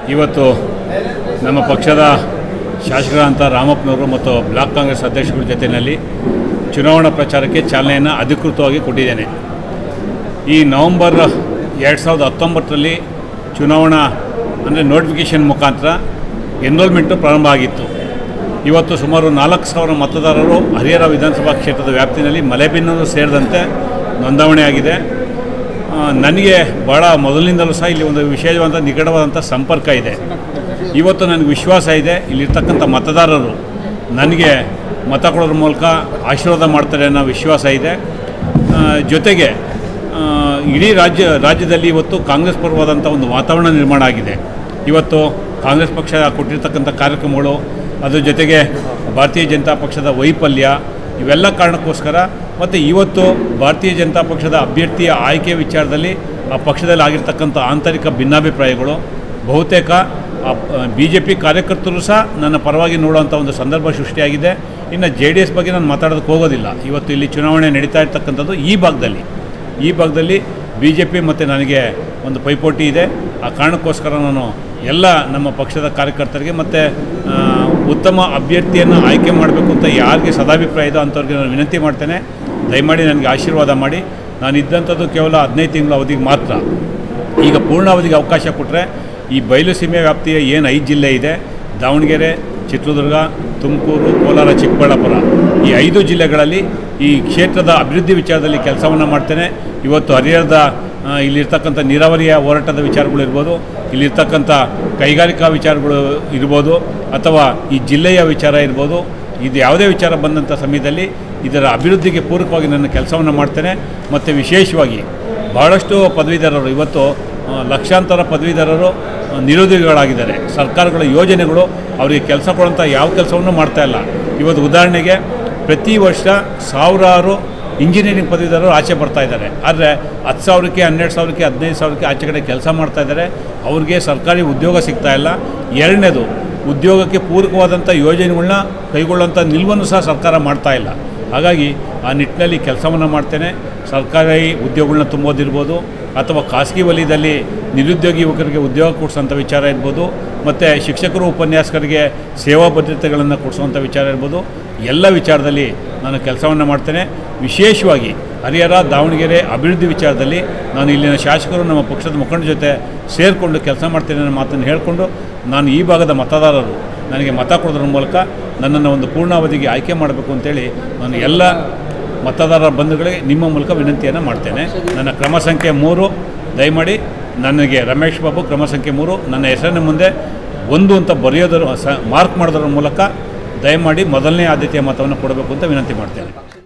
ಇವತ್ತು ನಮ್ಮ ಪಕ್ಷದ ಶಾಸಕರಾದಂಥ ರಾಮಪ್ಪನವರು ಮತ್ತು ಬ್ಲಾಕ್ ಕಾಂಗ್ರೆಸ್ ಅಧ್ಯಕ್ಷಗಳ ಜೊತೆಯಲ್ಲಿ ಚುನಾವಣಾ ಪ್ರಚಾರಕ್ಕೆ ಚಾಲನೆಯನ್ನು ಅಧಿಕೃತವಾಗಿ ಕೊಟ್ಟಿದ್ದೇನೆ ಈ ನವಂಬರ್ ಎರಡು ಸಾವಿರದ ಹತ್ತೊಂಬತ್ತರಲ್ಲಿ ಚುನಾವಣಾ ಅಂದರೆ ನೋಟಿಫಿಕೇಷನ್ ಮುಖಾಂತರ ಎನ್ರೋಲ್ಮೆಂಟು ಪ್ರಾರಂಭ ಆಗಿತ್ತು ಇವತ್ತು ಸುಮಾರು ನಾಲ್ಕು ಸಾವಿರ ಮತದಾರರು ಹರಿಹರ ವಿಧಾನಸಭಾ ಕ್ಷೇತ್ರದ ವ್ಯಾಪ್ತಿನಲ್ಲಿ ಮಲೆಬೆನ್ನೂರು ಸೇರಿದಂತೆ ನೋಂದಾವಣೆ ಆಗಿದೆ ಆ, ನನಗೆ ಭಾಳ ಮೊದಲಿನಿಂದಲೂ ಸಹ ಇಲ್ಲಿ ಒಂದು ವಿಶೇಷವಾದಂಥ ನಿಕಟವಾದಂಥ ಸಂಪರ್ಕ ಇದೆ ಇವತ್ತು ನನಗೆ ವಿಶ್ವಾಸ ಇದೆ ಇಲ್ಲಿರ್ತಕ್ಕಂಥ ಮತದಾರರು ನನಗೆ ಮತ ಕೊಡೋದ್ರ ಮೂಲಕ ಆಶೀರ್ವಾದ ಮಾಡ್ತಾರೆ ಅನ್ನೋ ವಿಶ್ವಾಸ ಇದೆ ಆ, ಜೊತೆಗೆ ಆ, ಇಡೀ ರಾಜ್ಯ ರಾಜ್ಯದಲ್ಲಿ ಇವತ್ತು ಕಾಂಗ್ರೆಸ್ ಪರವಾದಂಥ ಒಂದು ವಾತಾವರಣ ನಿರ್ಮಾಣ ಆಗಿದೆ ಇವತ್ತು ಕಾಂಗ್ರೆಸ್ ಪಕ್ಷ ಕೊಟ್ಟಿರ್ತಕ್ಕಂಥ ಕಾರ್ಯಕ್ರಮಗಳು ಅದ್ರ ಜೊತೆಗೆ ಭಾರತೀಯ ಜನತಾ ಪಕ್ಷದ ವೈಫಲ್ಯ ಇವೆಲ್ಲ ಕಾರಣಕ್ಕೋಸ್ಕರ ಮತ್ತು ಇವತ್ತು ಭಾರತೀಯ ಜನತಾ ಪಕ್ಷದ ಅಭ್ಯರ್ಥಿಯ ಆಯ್ಕೆ ವಿಚಾರದಲ್ಲಿ ಆ ಪಕ್ಷದಲ್ಲಿ ಆಗಿರ್ತಕ್ಕಂಥ ಆಂತರಿಕ ಭಿನ್ನಾಭಿಪ್ರಾಯಗಳು ಬಹುತೇಕ ಬಿ ಜೆ ಪಿ ಕಾರ್ಯಕರ್ತರು ಸಹ ನನ್ನ ಪರವಾಗಿ ನೋಡುವಂಥ ಒಂದು ಸಂದರ್ಭ ಸೃಷ್ಟಿಯಾಗಿದೆ ಇನ್ನು ಜೆ ಡಿ ಎಸ್ ಬಗ್ಗೆ ನಾನು ಮಾತಾಡೋದಕ್ಕೆ ಹೋಗೋದಿಲ್ಲ ಇವತ್ತು ಇಲ್ಲಿ ಚುನಾವಣೆ ನಡೀತಾ ಇರ್ತಕ್ಕಂಥದ್ದು ಈ ಭಾಗದಲ್ಲಿ ಈ ಭಾಗದಲ್ಲಿ ಬಿ ಜೆ ಪಿ ಮತ್ತು ನನಗೆ ಒಂದು ಪೈಪೋಟಿ ಇದೆ ಆ ಕಾರಣಕ್ಕೋಸ್ಕರ ನಾನು ಎಲ್ಲ ನಮ್ಮ ಪಕ್ಷದ ಕಾರ್ಯಕರ್ತರಿಗೆ ಮತ್ತು ಆ, ಉತ್ತಮ ಅಭ್ಯರ್ಥಿಯನ್ನು ಆಯ್ಕೆ ಮಾಡಬೇಕು ಅಂತ ಯಾರಿಗೆ ಸದಾಭಿಪ್ರಾಯ ಇದೋ ಅಂಥವ್ರಿಗೆ ನಾನು ವಿನಂತಿ ಮಾಡ್ತೇನೆ ದಯಮಾಡಿ ನನಗೆ ಆಶೀರ್ವಾದ ಮಾಡಿ ನಾನು ಇದ್ದಂಥದ್ದು ಕೇವಲ ಹದಿನೈದು ತಿಂಗಳ ಅವಧಿಗೆ ಮಾತ್ರ ಈಗ ಪೂರ್ಣಾವಧಿಗೆ ಅವಕಾಶ ಕೊಟ್ಟರೆ ಈ ಬಯಲು ಸೀಮೆ ವ್ಯಾಪ್ತಿಯ ಏನು ಐದು ಜಿಲ್ಲೆ ಇದೆ ದಾವಣಗೆರೆ ಚಿತ್ರದುರ್ಗ ತುಮಕೂರು ಕೋಲಾರ ಚಿಕ್ಕಬಳ್ಳಾಪುರ ಈ ಐದು ಜಿಲ್ಲೆಗಳಲ್ಲಿ ಈ ಕ್ಷೇತ್ರದ ಅಭಿವೃದ್ಧಿ ವಿಚಾರದಲ್ಲಿ ಕೆಲಸವನ್ನು ಮಾಡ್ತೇನೆ ಇವತ್ತು ಹರಿಹರದ ಆ, ಇಲ್ಲಿರ್ತಕ್ಕಂಥ ನೀರಾವರಿಯ ಹೋರಾಟದ ವಿಚಾರಗಳಿರ್ಬೋದು ಇಲ್ಲಿರ್ತಕ್ಕಂಥ ಕೈಗಾರಿಕಾ ವಿಚಾರಗಳು ಇರ್ಬೋದು ಅಥವಾ ಈ ಜಿಲ್ಲೆಯ ವಿಚಾರ ಇರ್ಬೋದು ಇದು ಯಾವುದೇ ವಿಚಾರ ಬಂದಂಥ ಸಮಯದಲ್ಲಿ ಇದರ ಅಭಿವೃದ್ಧಿಗೆ ಪೂರಕವಾಗಿ ನನ್ನ ಕೆಲಸವನ್ನು ಮಾಡ್ತೇನೆ ಮತ್ತು ವಿಶೇಷವಾಗಿ ಭಾಳಷ್ಟು ಪದವೀಧರರು ಇವತ್ತು ಆ, ಲಕ್ಷಾಂತರ ಪದವೀಧರರು ಆ, ನಿರುದ್ಯೋಗಿಗಳಾಗಿದ್ದಾರೆ ಸರ್ಕಾರಗಳ ಯೋಜನೆಗಳು ಅವರಿಗೆ ಕೆಲಸ ಕೊಡುವಂಥ ಯಾವ ಕೆಲಸವನ್ನು ಮಾಡ್ತಾ ಇಲ್ಲ ಇವತ್ತು ಉದಾಹರಣೆಗೆ ಪ್ರತಿ ವರ್ಷ ಸಾವಿರಾರು ಇಂಜಿನಿಯರಿಂಗ್ ಪದವೀಧರರು ಆಚೆ ಬರ್ತಾ ಇದ್ದಾರೆ ಆದರೆ ಹತ್ತು ಸಾವಿರಕ್ಕೆ ಹನ್ನೆರಡು ಸಾವಿರಕ್ಕೆ ಹದಿನೈದು ಸಾವಿರಕ್ಕೆ ಆಚೆ ಕಡೆ ಕೆಲಸ ಮಾಡ್ತಾ ಇದ್ದಾರೆ ಅವ್ರಿಗೆ ಸರ್ಕಾರಿ ಉದ್ಯೋಗ ಸಿಗ್ತಾ ಇಲ್ಲ ಎರಡನೇದು ಉದ್ಯೋಗಕ್ಕೆ ಪೂರಕವಾದಂಥ ಯೋಜನೆಗಳನ್ನ ಕೈಗೊಳ್ಳುವಂಥ ನಿಲುವನ್ನು ಸಹ ಸರ್ಕಾರ ಮಾಡ್ತಾ ಇಲ್ಲ ಹಾಗಾಗಿ ಆ ನಿಟ್ಟಿನಲ್ಲಿ ಕೆಲಸವನ್ನು ಮಾಡ್ತೇನೆ ಸರ್ಕಾರಿ ಉದ್ಯೋಗಗಳನ್ನ ತುಂಬೋದಿರ್ಬೋದು ಅಥವಾ ಖಾಸಗಿ ವಲಯದಲ್ಲಿ ನಿರುದ್ಯೋಗಿ ಯುವಕರಿಗೆ ಉದ್ಯೋಗ ಕೊಡಿಸೋಂಥ ವಿಚಾರ ಇರ್ಬೋದು ಮತ್ತು ಶಿಕ್ಷಕರು ಉಪನ್ಯಾಸಕರಿಗೆ ಸೇವಾ ಭದ್ರತೆಗಳನ್ನು ಕೊಡಿಸುವಂಥ ವಿಚಾರ ಇರ್ಬೋದು ಎಲ್ಲ ವಿಚಾರದಲ್ಲಿ ನಾನು ಕೆಲಸವನ್ನು ಮಾಡ್ತೇನೆ ವಿಶೇಷವಾಗಿ ಹರಿಹರ ದಾವಣಗೆರೆ ಅಭಿವೃದ್ಧಿ ವಿಚಾರದಲ್ಲಿ ನಾನು ಇಲ್ಲಿನ ಶಾಸಕರು ನಮ್ಮ ಪಕ್ಷದ ಮುಖಂಡರ ಜೊತೆ ಸೇರಿಕೊಂಡು ಕೆಲಸ ಮಾಡ್ತೇನೆ ಅನ್ನೋ ಮಾತನ್ನು ಹೇಳಿಕೊಂಡು ನಾನು ಈ ಭಾಗದ ಮತದಾರರು ನನಗೆ ಮತ ಕೊಡೋದ್ರ ಮೂಲಕ ನನ್ನನ್ನು ಒಂದು ಪೂರ್ಣಾವಧಿಗೆ ಆಯ್ಕೆ ಮಾಡಬೇಕು ಅಂತೇಳಿ ನಾನು ಎಲ್ಲ ಮತದಾರರ ಬಂಧುಗಳಿಗೆ ನಿಮ್ಮ ಮೂಲಕ ವಿನಂತಿಯನ್ನು ಮಾಡ್ತೇನೆ ನನ್ನ ಕ್ರಮ ಸಂಖ್ಯೆ ಮೂರು ದಯಮಾಡಿ ನನಗೆ ರಮೇಶ್ ಬಾಬು ಕ್ರಮ ಸಂಖ್ಯೆ ಮೂರು ನನ್ನ ಹೆಸರಿನ ಮುಂದೆ ಒಂದು ಅಂತ ಬರೆಯೋದರ ಸ ಮಾರ್ಕ್ ಮಾಡೋದ್ರ ಮೂಲಕ ದಯಮಾಡಿ ಮೊದಲನೇ ಆದ್ಯತೆಯ ಮತವನ್ನು ಕೊಡಬೇಕು ಅಂತ ವಿನಂತಿ ಮಾಡ್ತೇನೆ